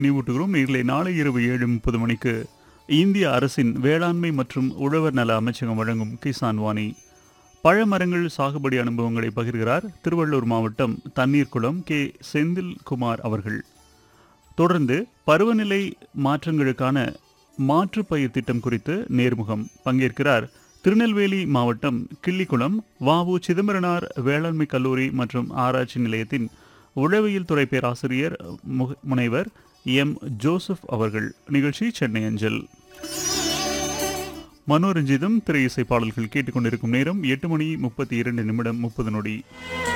நினைவூட்டுகிறோம் நேரிலே நாளை இரவு ஏழு முப்பது மணிக்கு இந்திய அரசின் வேளாண்மை மற்றும் உழவர் நல அமைச்சகம் வழங்கும் கிசான் வாணி பழமரங்கள் சாகுபடி அனுபவங்களை பகிர்கிறார் திருவள்ளூர் மாவட்டம் தண்ணீர்குளம் கே செந்தில்குமார் அவர்கள் தொடர்ந்து பருவநிலை மாற்றங்களுக்கான மாற்றுப் பயிர் திட்டம் குறித்து நேர்முகம் பங்கேற்கிறார் திருநெல்வேலி மாவட்டம் கிள்ளிக்குளம் வாவு சிதம்பரனார் வேளாண்மை கல்லூரி மற்றும் ஆராய்ச்சி நிலையத்தின் உளவியல் துறை பேராசிரியர் முக- முனைவர் எம் ஜோசப் அவர்கள் நிகழ்ச்சி சென்னை அஞ்சல் மனோரஞ்சிதம் திரை இசை பாடல்கள் கேட்டுக்கொண்டிருக்கும் நேரம் எட்டு மணி முப்பத்தி இரண்டு நிமிடம் முப்பது நொடி